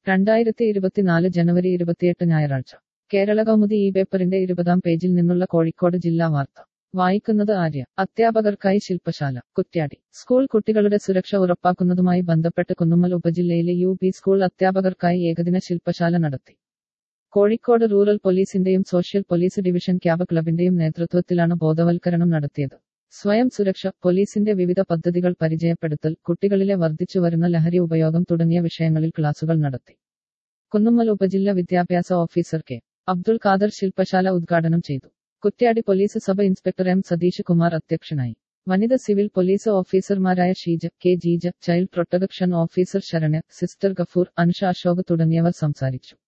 രണ്ടായിരത്തി ഇരുപത്തിനാല് ജനുവരി ഇരുപത്തിയെട്ട് ഞായറാഴ്ച കേരള കൗമുദി ഈ പേപ്പറിന്റെ ഇരുപതാം പേജിൽ നിന്നുള്ള കോഴിക്കോട് ജില്ലാ വാർത്ത വായിക്കുന്നത് ആര്യ അധ്യാപകർക്കായി ശില്പശാല കുറ്റ്യാടി സ്കൂൾ കുട്ടികളുടെ സുരക്ഷ ഉറപ്പാക്കുന്നതുമായി ബന്ധപ്പെട്ട് കുന്നുമ്മൽ ഉപജില്ലയിലെ യു പി സ്കൂൾ അധ്യാപകർക്കായി ഏകദിന ശില്പശാല നടത്തി കോഴിക്കോട് റൂറൽ പോലീസിന്റെയും സോഷ്യൽ പോലീസ് ഡിവിഷൻ ക്യാബ് ക്ലബിന്റെയും നേതൃത്വത്തിലാണ് ബോധവൽക്കരണം നടത്തിയത് സ്വയം സുരക്ഷ പോലീസിന്റെ വിവിധ പദ്ധതികൾ പരിചയപ്പെടുത്തൽ കുട്ടികളിലെ വർദ്ധിച്ചുവരുന്ന ലഹരി ഉപയോഗം തുടങ്ങിയ വിഷയങ്ങളിൽ ക്ലാസുകൾ നടത്തി കുന്നുമ്മൽ ഉപജില്ല വിദ്യാഭ്യാസ ഓഫീസർ കെ അബ്ദുൾ ഖാദർ ശില്പശാല ഉദ്ഘാടനം ചെയ്തു Kuttiady police sub inspector M Satheesh Kumar അധ്യക്ഷനായി വനിത സിവിൽ പോലീസ് ഓഫീസർമാരായ Sheeja K Jeeja child protection officer Saranya sister Gafoor Ansha Ashok തുടങ്ങിയവർ സംസാരിച്ചു